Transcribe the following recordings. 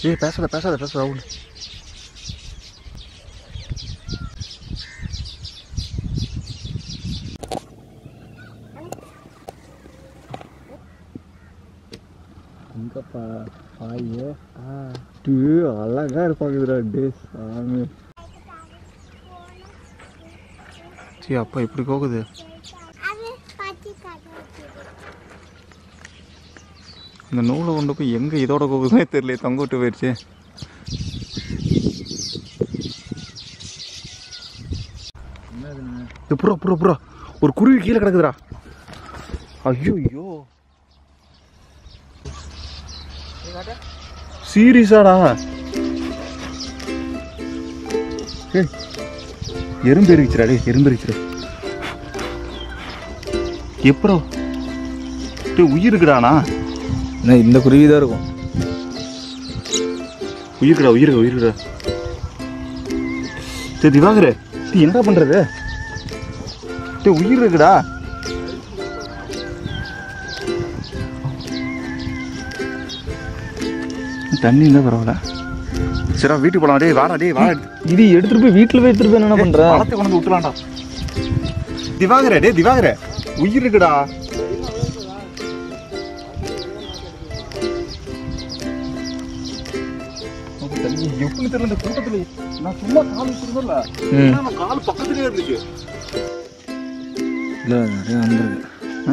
ஏய் பேசாத பேசாத பேசாத ரவுண்ட் எங்கப்பா ஐயோ ஆ டூ அழகா இருப்பாங்க டே சாமி சரி அப்பா இப்படி போகுது அது பாத்தி காட்டு இந்த நூலை கொண்டு போய் எங்கே இதோட போகுதுன்னே தெரியல தொங்க விட்டு போயிடுச்சு இது புறா புறா புறா ஒரு குருவி கீழே கிடக்குதுடா ஐயோ ஐயோ சீரியஸாடா ஏய் எறும்பு எரிச்சுடா டே எறும்பு எரிச்சுடா எப்போ டேய் உயிர் இருக்குடாண்ணா என்ன இந்த குருவி தான் இருக்கும் உயிருக்குடா உயிருக்கா உயிருக்குடா சரி திவாகரே நீ என்னடா பண்றது டேய் உயிர் இருக்குடா தண்ணி இருந்தா பரவாயில்ல சரி வீட்டுக்கு போலாம் டேய் வாடா டேய் வாடா இது எடுத்துட்டு போய் வீட்டுல போய் எடுத்துட்டு போய் என்ன பண்ற பழத்தை கொண்டு வந்து விட்டுலாம்டா திவாகரே டேய் திவாகரே உயிர் இருக்குடா அப்ப தண்ணி எப்படி தெரியல இந்த கூட்டத்துல நான் சும்மா கால் வச்சிருந்தேன்ல ம். ஆனா நான் கால் பக்கத்துலயே இருந்துச்சு இல்ல நிறைய வந்திருக்கு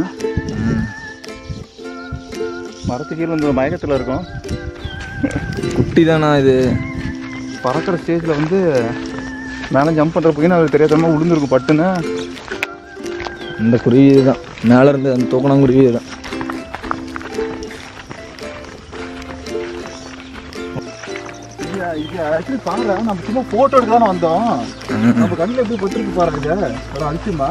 மரத்து கீழே வந்து மயக்கத்துல இருக்கும் குட்டி தானா இது பறக்கிற ஸ்டேஜ்ல வந்து மேலே ஜம்ப் பண்ற போய் அது தெரியாதமா விழுந்துருக்கும் பட்டுன்னு இந்த குருவி தான் மேல இருந்து அந்த தூக்கணம் குருவி தான் இது இது ஆக்சுவலி பாரு நம்ம சும்மா போட்டோ எடுக்க தானே வந்தோம் நம்ம கண்ணில் எப்படி பட்டிருக்கு பாருங்க அது அடிச்சுமா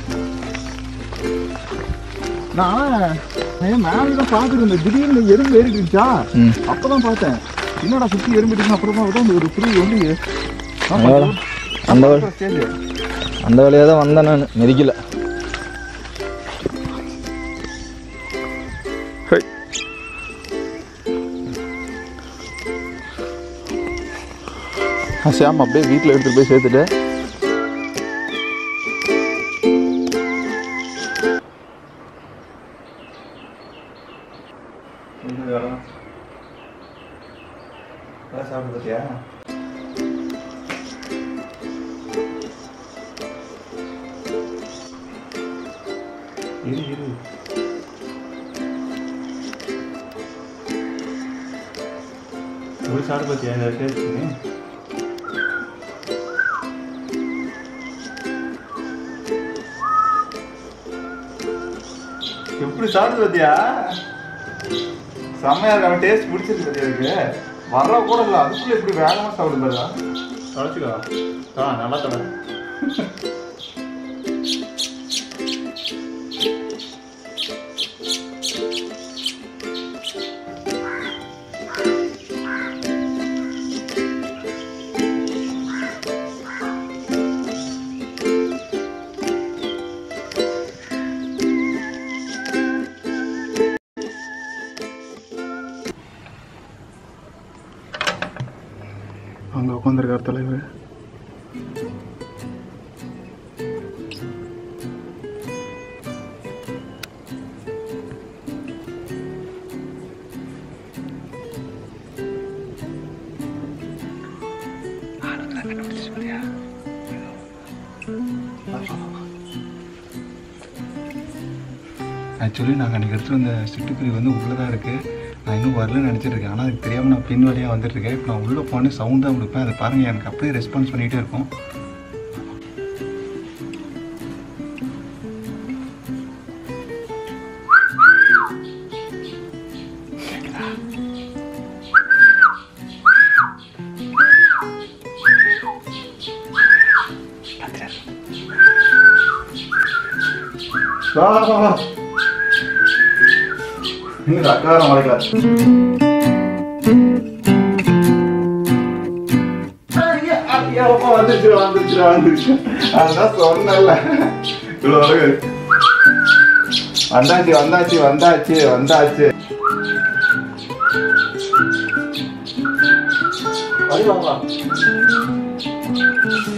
நான் நான் மேலே தான் பார்த்துருந்தேன் திடீர்னு எறும்பு ஏறிடுச்சா ம். அப்பதான் பார்த்தேன் என்னடா சுற்றி எறும்பிட்டு அப்புறமா வந்து அந்த ஒரு புரிய வந்து ஆ, அவ்வளோ. அந்த வழி- பக்கத்துல stage. அந்த வழியா தான் வந்தேன் நான் மெதிக்கல ஹை. ஆ, சாம் அப்படியே வீட்டில் எடுத்துட்டு போய் சேர்த்துட்டு சாப்பிட்டு பார்த்தியா இரு இரு ஒரு சாப்பிட்டு பார்த்தியா இந்த டேஸ்ட் எப்படி சாப்பிட்டு பார்த்தியா செம்மையா இருக்கு அவன் டேஸ்ட் பிடிச்சிருக்கு பார்த்தியா இருக்கு வர கூட இல்லை அதுக்குள்ள இப்படி வேகமாக சாப்பிடுறதா தொலைச்சிக்கோ ஆ நல்லா தொலை அங்கே உட்காந்துருக்கார் தலைவர் ஆக்சுவலி நாங்கள் அன்றைக்கி எடுத்துகிட்டு வந்த சிட்டுக்குருவி வந்து உள்ளே தான் இருக்குது நான் இன்னும் வரலன்னு நினச்சிட்டு இருக்கேன் ஆனால் அதுக்கு தெரியாமல் நான் பின் வழியாக வந்துட்டு இருக்கேன் இப்போ நான் உள்ளே போனே சவுண்ட் தான் கொடுப்பேன் அதை பாருங்கள் எனக்கு அப்படியே ரெஸ்பான்ஸ் பண்ணிகிட்டே இருக்கும் வா வா வா நீங்க அக்காரம் வளைக்கல வந்துருச்சு வந்துருச்சு வந்துருச்சு அதான் சொன்னல இவ்வளோ அழகு வந்தாச்சு வந்தாச்சு வந்தாச்சு வந்தாச்சு வழி வாங்க